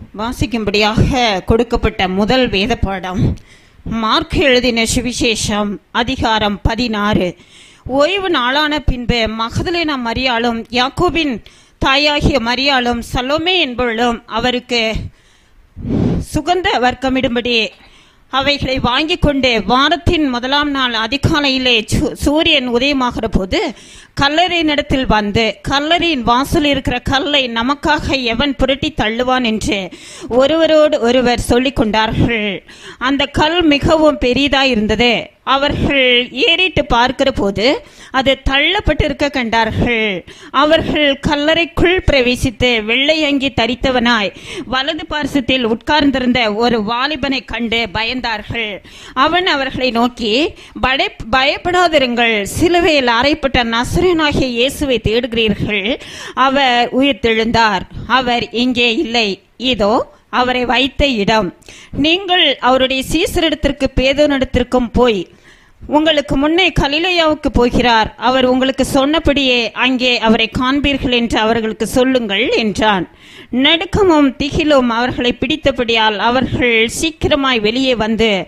வாசிக்கும்படியாக கொடுக்கப்பட்ட முதல் வேத பாடம் மார்க் எழுதின சுவிசேஷம் அதிகாரம் பதினாறு ஓய்வு நாளான பின்பு மகதலேனா மரியாளும் யாக்கோபின் தாயாகிய மரியாளும் சலோமே என்பவளும் அவருக்கு சுகந்த வர்க்கமிடும்படி அவைகளை வாங்கி கொண்டு வாரத்தின் முதலாம் நாள் அதிகாலையிலே சு- சூரியன் உதயமாகிற போது கல்லறையினிடத்தில் வந்து கல்லறையின் வாசல் இருக்கிற கல்லை நமக்காக எவன் புரட்டி தள்ளுவான் என்று ஒருவரோடு ஒருவர் சொல்லிக் கொண்டார்கள் அந்த கல் மிகவும் பெரிதாய் இருந்தது அவர்கள் ஏறிட்டு பார்க்கிற போது அது தள்ளப்பட்டிருக்க கண்டார்கள் அவர்கள் கல்லறைக்குள் பிரவேசித்து வெள்ளை அங்கி தரித்தவனாய் வலது பார்சத்தில் உட்கார்ந்திருந்த ஒரு வாலிபனை கண்டு பயந்தார்கள் அவன் அவர்களை நோக்கி படை பயப்படாதிருங்கள் சிலுவையில் அறைப்பட்ட நசரனாகிய இயேசுவை தேடுகிறீர்கள் அவர் உயிர்த்தெழுந்தார் அவர் இங்கே இல்லை இதோ அவரை வைத்த இடம் நீங்கள் அவருடைய சீசரிடத்திற்கு பேதனிடத்திற்கும் போய் உங்களுக்கு முன்னே கலிலேயாவுக்கு போகிறார் அவர் உங்களுக்கு சொன்னபடியே அங்கே அவரை காண்பீர்கள் என்று அவர்களுக்கு சொல்லுங்கள் என்றான் நடுக்கமும் திகிலும் அவர்களை பிடித்தபடியால் அவர்கள் சீக்கிரமாய் வெளியே வந்து